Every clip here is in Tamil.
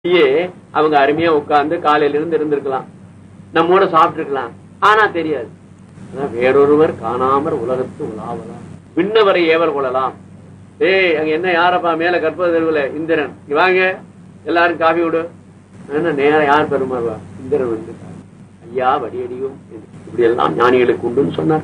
அப்படியே அவங்க அருமையா உட்கார்ந்து காலையில இருந்து இருந்திருக்கலாம் நம்மோட சாப்பிட்டுருக்கலாம் ஆனா தெரியாது அதான் வேறொருவர் காணாமற் உலகத்து உலாவலாம் விண்ணவரை ஏவர் கொள்ளலாம் ஏய் அங்க என்ன யாரப்பா மேல கற்பக தெருவுல இந்திரன் இங்க வாங்க எல்லாரும் காஃபி விடு என்ன நேரம் யார் பெருமாவா இந்திரன் வந்து ஐயா வடியடியும் இப்படி எல்லாம் ஞானிகளுக்கு உண்டுன்னு சொன்னார்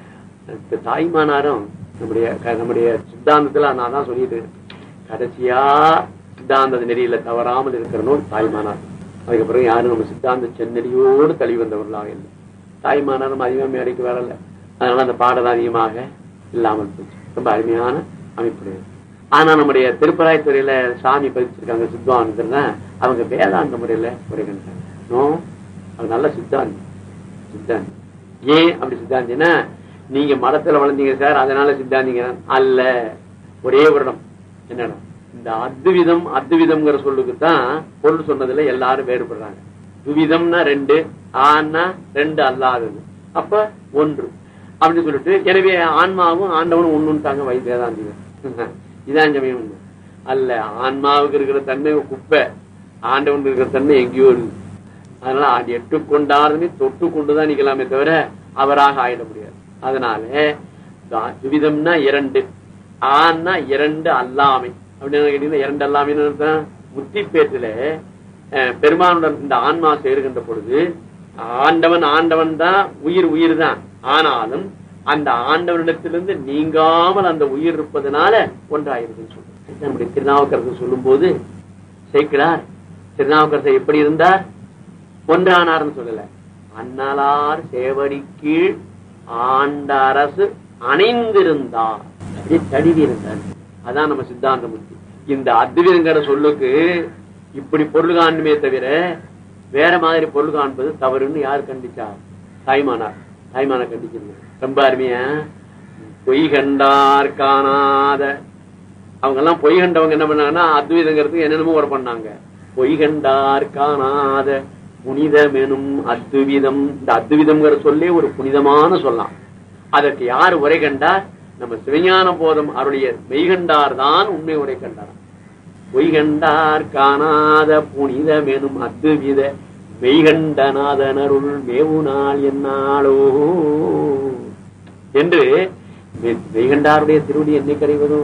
இந்த தாய்மானாரும் நம்முடைய க- நம்முடைய சித்தாந்தத்துல நான் தான் சொல்லிட்டு இருக்கேன். கடைசியா சித்தாந்த நெறியில தவறாமல் இருக்கிற நூல் தாய்மானார் அதுக்கப்புறம் யாரும் நம்ம சித்தாந்த சென்னடியோடு தள்ளி வந்தவர்களாக இல்லை தாய்மானாரும் அதிகமா மேடைக்கு வரல அதனால அந்த பாடல் அதிகமாக இல்லாமல் போச்சு ரொம்ப அருமையான அமைப்புடையது ஆனா நம்முடைய திருப்பராய்த்துறையில சாமி பதிச்சிருக்காங்க சித்தாந்தத்துல அவங்க வேதாந்த முறையில உரைகின்றாங்க நோ அது நல்ல சித்தாந்தி சித்தாந்தி ஏன் அப்படி சித்தாந்தினா நீங்க மடத்துல வளர்ந்தீங்க சார் அதனால சித்தாந்திங்க அல்ல ஒரே வருடம் என்னடா இந்த அத்விதம் அத்விதம்ங்கிற சொல்லுக்கு தான் பொருள் சொன்னதுல எல்லாரும் வேறுபடுறாங்க துவிதம்னா ரெண்டு ஆன்னா ரெண்டு அல்லாதது அப்ப ஒன்று அப்படின்னு சொல்லிட்டு எனவே ஆன்மாவும் ஆண்டவனும் ஒண்ணுட்டாங்க வை வேதாந்திகள் இதான் சமயம் உண்டு. அல்ல ஆன்மாவுக்கு இருக்கிற தன்மை குப்பை ஆண்டவனுக்கு இருக்கிற தன்மை எங்கேயோ இருக்கு அதனால அது எட்டு கொண்டாருமே தொட்டு கொண்டுதான் நிக்கலாமே தவிர அவராக ஆயிட முடியாது அதனால தா- துவிதம்னா இரண்டு ஆன்னா இரண்டு அல்லாமை அப்படின்னு கேட்டீங்கன்னா இரண்டு அல்லாமைன்னு அர்த்தம் முத்தி பேத்துல பெருமானுடன் இந்த ஆன்மா சேருகின்ற பொழுது ஆண்டவன் ஆண்டவன் தான் உயிர் உயிர் தான் ஆனாலும் அந்த ஆண்டவனிடத்திலிருந்து நீங்காமல் அந்த உயிர் இருப்பதனால ஒன்றாயிருக்குன்னு சொல்றோம் நம்முடைய திருநாவுக்கரசு சொல்லும் போது சேர்க்கிறார் திருநாவுக்கரசர் எப்படி இருந்தார் ஒன்றானார்னு சொல்லல அன்னலார் சேவடி கீழ் ஆண்ட அரசு அணைந்திருந்தார் அப்படியே தழுவி இருந்தார் அதான் நம்ம சித்தாந்த முத்தி இந்த அத்விதங்கிற சொல்லுக்கு இப்படி பொருள் காணுமே தவிர வேற மாதிரி பொருள் காண்பது தவறுன்னு யார் கண்டிச்சார் தாய்மானார் தாய்மானார் கண்டிச்சிருங்க ரொம்ப அருமையா பொய் கண்டார் காணாத அவங்க எல்லாம் பொய் கண்டவங்க என்ன பண்ணாங்கன்னா அத்வைதங்கிறதுக்கு என்னென்னமோ ஒரு பண்ணாங்க பொய் கண்டார் காணாத புனிதமெனும் அத்விதம் இந்த அத்விதம்ங்கிற சொல்லே ஒரு புனிதமான சொல்லலாம் அதற்கு யார் உரை கண்டார் நம்ம சிவஞான போதம் அவருடைய மெய்கண்டார் தான் உண்மை உரை கண்டார் பொய்கண்டார் காணாத புனிதமெனும் அத்வித மெய்கண்டநாதனருள் மேவுநாள் என்னாளோ என்று மெய்- மெய்கண்டாருடைய திருவடி என்னை கரைவதோ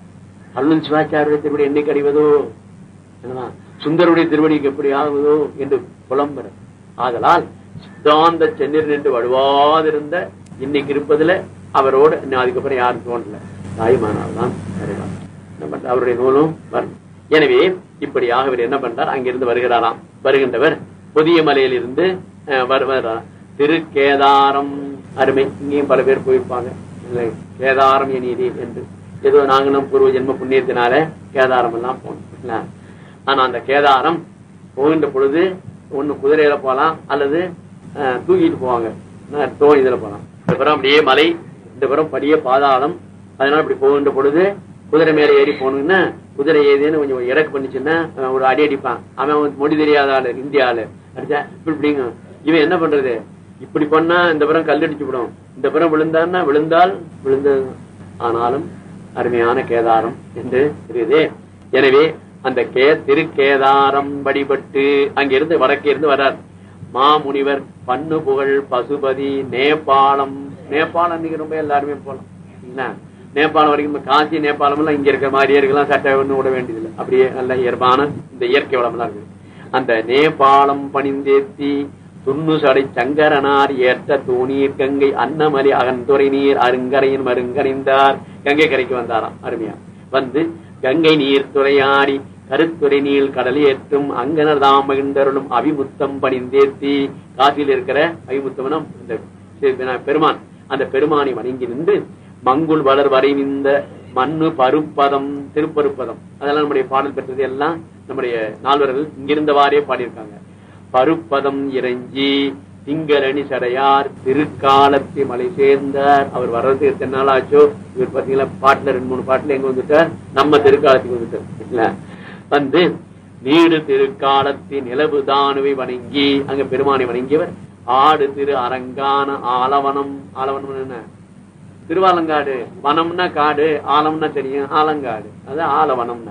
அருள் சிவாச்சாருடைய திருவடி என்னை கடைவதோ என்னவா? சுந்தருடைய திருவடிக்கு எப்படி ஆகுதோ என்று புலம்புற ஆதலால் சித்தாந்த சென்னில் நின்று வலுவாதிருந்த இன்னைக்கு இருப்பதுல அவரோடு இன்னும் அதுக்கப்புறம் யாரும் தோன்றல தாய்மானால் தான் நிறைவார். என்ன பண்ற- அவருடைய நூலும் வரணும் எனவே இப்படியாக இவர் என்ன பண்றார் அங்கிருந்து வருகிறாராம் வருகின்றவர் புதிய மலையில் இருந்து அஹ், வருகிறாராம் திருக்கேதாரம் அருமை இங்கேயும் பல பேர் போயிருப்பாங்க இல்லை, கேதாரம் எனியதே என்று ஏதோ நாங்களும் பூர்வ ஜென்ம புண்ணியத்தினால கேதாரம் எல்லாம் போனோம் இல்ல? ஆனா அந்த கேதாரம் போகின்ற பொழுது ஒண்ணு குதிரையில போலாம் அல்லது அஹ், தூக்கிட்டு போவாங்க அஹ், தோணி இதுல போலாம் இந்த புறம் அப்படியே மலை இந்த புறம் படிய பாதாளம் அதனால இப்படி போகின்ற பொழுது குதிரை மேல ஏறி போகணும்னா குதிரை ஏறின்னு கொஞ்சம் இறக்கு பண்ணிச்சுன்னா அவன் ஒரு அடி அடிப்பான் அவன் மொழி தெரியாத ஆளு இந்திய ஆளு அடிச்சா இப்படி இப்படிங்க இவன் என்ன பண்றது இப்படி பண்ணா இந்த புறம் கல்லடிச்சு விடும் இந்த புறம் விழுந்தான்னா விழுந்தால் விழுந்தது ஆனாலும் அருமையான கேதாரம் என்று தெரியுதே எனவே அந்த கே திருக்கேதாரம் வழிபட்டு அங்கிருந்து வடக்கே இருந்து வர்றார் மாமுனிவர் பண்ணு புகழ் பசுபதி நேபாளம் நேபாளம் இன்னைக்கு ரொம்ப எல்லாருமே போலாம் சரிங்களா? நேபாளம் வரைக்கும் இப்ப காசி நேபாளம் எல்லாம் இங்க இருக்கிற மாதிரியே இருக்கலாம் சட்டை ஒண்ணு விட வேண்டியதில்லை அப்படியே நல்ல இயல்பான இந்த இயற்கை வளம் எல்லாம் இருக்குது அந்த நேபாளம் பணிந்தேத்தி துண்ணு சடை சங்கரனார் ஏற்ற தூணீர் கங்கை அன்னமலி அகன்துறை நீர் அருங்கரையின் மருங்கணிந்தார் கங்கை கரைக்கு வந்தாராம் அருமையா வந்து கங்கை நீர் துறையாடி கருத்துறை நீள் கடல் ஏற்றும் அங்கனர் தாம் மகிழ்ந்தருளும் அபிமுத்தம் பணிந்தேத்தி காசியில் இருக்கிற அபிமுத்தம்னா இந்த சி- பெருமான் அந்த பெருமானை வணங்கி நின்று மங்குள் வளர் வரைவிந்த மண்ணு பருப்பதம் திருப்பருப்பதம் அதெல்லாம் நம்முடைய பாடல் பெற்றது எல்லாம் நம்முடைய நால்வர்கள் இங்கிருந்தவாறே பாடியிருக்காங்க பருப்பதம் இறைஞ்சி திங்களணி சடையார் திருக்காலத்தி மலை சேர்ந்தார் அவர் வர்றதுக்கு எத்தனை நாள் ஆச்சோ இவர் பாத்தீங்களா பாட்டுல ரெண்டு மூணு பாட்டுல எங்க வந்துட்டார் நம்ம திருக்காலத்துக்கு வந்துட்டார் இல்ல வந்து நீடு திருக்காலத்தி நிலவு தானுவை வணங்கி அங்க பெருமானை வணங்கியவர் ஆடு திரு அரங்கான ஆலவனம் ஆலவனம் என்ன திருவாலங்காடு வனம்னா காடு ஆலம்னா தெரியும் ஆலங்காடு அது ஆலவனம்னாரு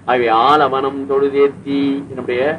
ஆகவே ஆலவனம் தொழுதேத்தி என்னுடைய